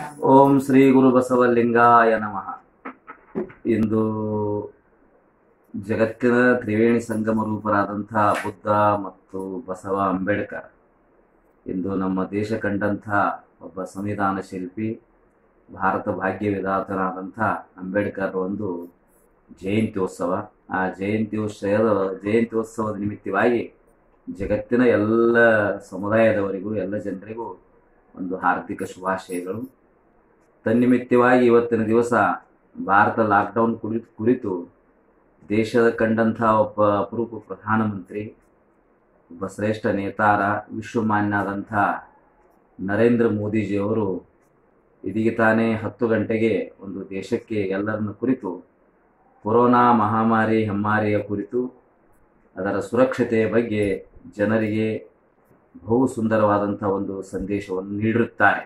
ಓಂ ಶ್ರೀ ಗುರು ಬಸವಲಿಂಗಾಯ ನಮಃ ಇಂದು ಜಗತ್ತಿನ ತ್ರಿವೇಣಿ ಸಂಗಮ ರೂಪರಾದಂಥ ಬುದ್ಧ ಮತ್ತು ಬಸವ ಅಂಬೇಡ್ಕರ್ ಇಂದು ನಮ್ಮ ದೇಶ ಕಂಡಂಥ ಒಬ್ಬ ಸಂವಿಧಾನ ಶಿಲ್ಪಿ ಭಾರತ ಭಾಗ್ಯ ವಿಧಾತನಾದಂಥ ಅಂಬೇಡ್ಕರ್ ಒಂದು ಜಯಂತ್ಯೋತ್ಸವ ಆ ಜಯಂತ್ಯೋತ್ಸವದ ಜಯಂತ್ಯೋತ್ಸವದ ನಿಮಿತ್ತವಾಗಿ ಜಗತ್ತಿನ ಎಲ್ಲ ಸಮುದಾಯದವರಿಗೂ ಎಲ್ಲ ಜನರಿಗೂ ಒಂದು ಹಾರ್ದಿಕ ಶುಭಾಶಯಗಳು ತನ್ನಿಮಿತ್ತವಾಗಿ ಇವತ್ತಿನ ದಿವಸ ಭಾರತ ಲಾಕ್ಡೌನ್ ಕುರಿತು ಕುರಿತು ದೇಶದ ಕಂಡಂಥ ಒಬ್ಬ ಅಪರೂಪ ಪ್ರಧಾನಮಂತ್ರಿ ಒಬ್ಬ ಶ್ರೇಷ್ಠ ನೇತಾರ ವಿಶ್ವಮಾನ್ಯರಾದಂಥ ನರೇಂದ್ರ ಮೋದಿಜಿಯವರು ಇದೀಗ ತಾನೇ ಹತ್ತು ಗಂಟೆಗೆ ಒಂದು ದೇಶಕ್ಕೆ ಎಲ್ಲರನ್ನು ಕುರಿತು ಕೊರೋನಾ ಮಹಾಮಾರಿ ಹೆಮ್ಮಾರಿಯ ಕುರಿತು ಅದರ ಸುರಕ್ಷತೆಯ ಬಗ್ಗೆ ಜನರಿಗೆ ಬಹು ಸುಂದರವಾದಂಥ ಒಂದು ಸಂದೇಶವನ್ನು ನೀಡಿರುತ್ತಾರೆ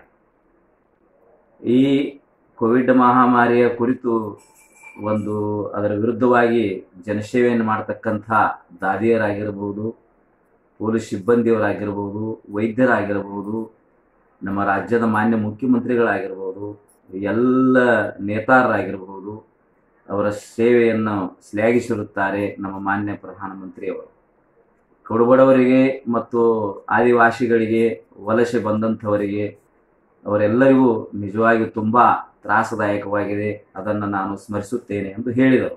ಈ ಕೋವಿಡ್ ಮಹಾಮಾರಿಯ ಕುರಿತು ಒಂದು ಅದರ ವಿರುದ್ಧವಾಗಿ ಜನಸೇವೆಯನ್ನು ಮಾಡ್ತಕ್ಕಂಥ ದಾದಿಯರಾಗಿರ್ಬೋದು ಪೊಲೀಸ್ ಸಿಬ್ಬಂದಿಯವರಾಗಿರ್ಬೋದು ವೈದ್ಯರಾಗಿರ್ಬೋದು ನಮ್ಮ ರಾಜ್ಯದ ಮಾನ್ಯ ಮುಖ್ಯಮಂತ್ರಿಗಳಾಗಿರ್ಬೋದು ಎಲ್ಲ ನೇತಾರರಾಗಿರ್ಬೋದು ಅವರ ಸೇವೆಯನ್ನು ಶ್ಲಾಘಿಸಿರುತ್ತಾರೆ ನಮ್ಮ ಮಾನ್ಯ ಪ್ರಧಾನಮಂತ್ರಿಯವರು ಕಡುಬಡವರಿಗೆ ಮತ್ತು ಆದಿವಾಸಿಗಳಿಗೆ ವಲಸೆ ಬಂದಂಥವರಿಗೆ ಅವರೆಲ್ಲರಿಗೂ ನಿಜವಾಗಿಯೂ ತುಂಬ ತ್ರಾಸದಾಯಕವಾಗಿದೆ ಅದನ್ನು ನಾನು ಸ್ಮರಿಸುತ್ತೇನೆ ಎಂದು ಹೇಳಿದರು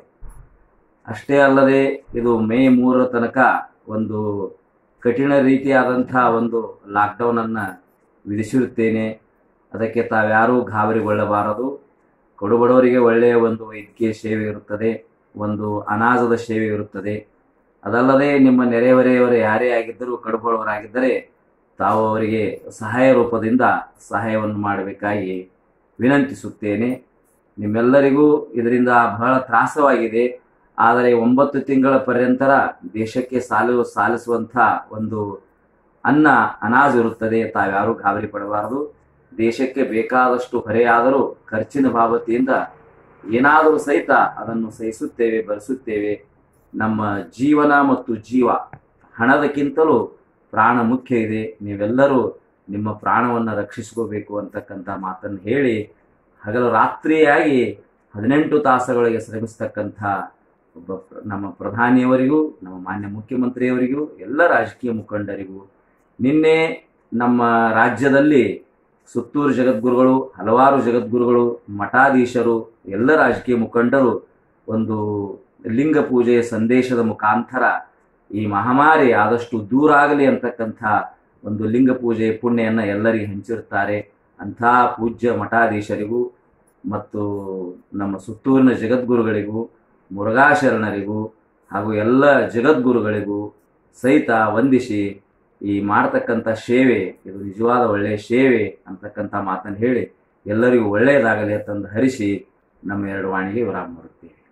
ಅಷ್ಟೇ ಅಲ್ಲದೆ ಇದು ಮೇ ಮೂರರ ತನಕ ಒಂದು ಕಠಿಣ ರೀತಿಯಾದಂಥ ಒಂದು ಲಾಕ್ಡೌನನ್ನು ವಿಧಿಸಿರುತ್ತೇನೆ ಅದಕ್ಕೆ ತಾವ್ಯಾರೂ ಗಾಬರಿಗೊಳ್ಳಬಾರದು ಕಡುಬಡವರಿಗೆ ಒಳ್ಳೆಯ ಒಂದು ವೈದ್ಯಕೀಯ ಸೇವೆ ಇರುತ್ತದೆ ಒಂದು ಅನಾಜದ ಸೇವೆ ಇರುತ್ತದೆ ಅದಲ್ಲದೆ ನಿಮ್ಮ ನೆರೆಹೊರೆಯವರು ಯಾರೇ ಆಗಿದ್ದರೂ ಕಡುಬಡವರಾಗಿದ್ದರೆ ತಾವು ಅವರಿಗೆ ಸಹಾಯ ರೂಪದಿಂದ ಸಹಾಯವನ್ನು ಮಾಡಬೇಕಾಗಿ ವಿನಂತಿಸುತ್ತೇನೆ ನಿಮ್ಮೆಲ್ಲರಿಗೂ ಇದರಿಂದ ಬಹಳ ತ್ರಾಸವಾಗಿದೆ ಆದರೆ ಒಂಬತ್ತು ತಿಂಗಳ ಪರ್ಯಂತರ ದೇಶಕ್ಕೆ ಸಾಲು ಸಾಲಿಸುವಂಥ ಒಂದು ಅನ್ನ ಅನಾಜ್ ಇರುತ್ತದೆ ತಾವ್ಯಾರೂ ಗಾಬರಿ ಪಡಬಾರದು ದೇಶಕ್ಕೆ ಬೇಕಾದಷ್ಟು ಹೊರೆಯಾದರೂ ಖರ್ಚಿನ ಬಾಬತಿಯಿಂದ ಏನಾದರೂ ಸಹಿತ ಅದನ್ನು ಸಹಿಸುತ್ತೇವೆ ಭರಿಸುತ್ತೇವೆ ನಮ್ಮ ಜೀವನ ಮತ್ತು ಜೀವ ಹಣದಕ್ಕಿಂತಲೂ ಪ್ರಾಣ ಮುಖ್ಯ ಇದೆ ನೀವೆಲ್ಲರೂ ನಿಮ್ಮ ಪ್ರಾಣವನ್ನು ರಕ್ಷಿಸ್ಕೋಬೇಕು ಅಂತಕ್ಕಂಥ ಮಾತನ್ನು ಹೇಳಿ ಹಗಲು ರಾತ್ರಿಯಾಗಿ ಹದಿನೆಂಟು ತಾಸುಗಳಿಗೆ ಶ್ರಮಿಸ್ತಕ್ಕಂಥ ಒಬ್ಬ ಪ್ರ- ನಮ್ಮ ಪ್ರಧಾನಿಯವರಿಗೂ ನಮ್ಮ ಮಾನ್ಯ ಮುಖ್ಯಮಂತ್ರಿಯವರಿಗೂ ಎಲ್ಲ ರಾಜಕೀಯ ಮುಖಂಡರಿಗೂ ನಿನ್ನೆ ನಮ್ಮ ರಾಜ್ಯದಲ್ಲಿ ಸುತ್ತೂರು ಜಗದ್ಗುರುಗಳು ಹಲವಾರು ಜಗದ್ಗುರುಗಳು ಮಠಾಧೀಶರು ಎಲ್ಲ ರಾಜಕೀಯ ಮುಖಂಡರು ಒಂದು ಲಿಂಗ ಪೂಜೆಯ ಸಂದೇಶದ ಮುಖಾಂತರ ಈ ಮಹಾಮಾರಿ ಆದಷ್ಟು ದೂರ ಆಗಲಿ ಅಂತಕ್ಕಂಥ ಒಂದು ಲಿಂಗ ಪೂಜೆಯ ಪುಣ್ಯವನ್ನು ಎಲ್ಲರಿಗೆ ಹಂಚಿರುತ್ತಾರೆ ಅಂಥ ಪೂಜ್ಯ ಮಠಾಧೀಶರಿಗೂ ಮತ್ತು ನಮ್ಮ ಸುತ್ತೂರಿನ ಜಗದ್ಗುರುಗಳಿಗೂ ಮುರುಘಾಶರಣರಿಗೂ ಹಾಗೂ ಎಲ್ಲ ಜಗದ್ಗುರುಗಳಿಗೂ ಸಹಿತ ವಂದಿಸಿ ಈ ಮಾಡ್ತಕ್ಕಂಥ ಸೇವೆ ಇದು ನಿಜವಾದ ಒಳ್ಳೆಯ ಸೇವೆ ಅಂತಕ್ಕಂಥ ಮಾತನ್ನು ಹೇಳಿ ಎಲ್ಲರಿಗೂ ಒಳ್ಳೆಯದಾಗಲಿ ಅಂತಂದು ಹರಿಸಿ ನಮ್ಮ ಎರಡು ವಾಣಿಗೆ ವಿರಾಮ ಮಾಡುತ್ತೇವೆ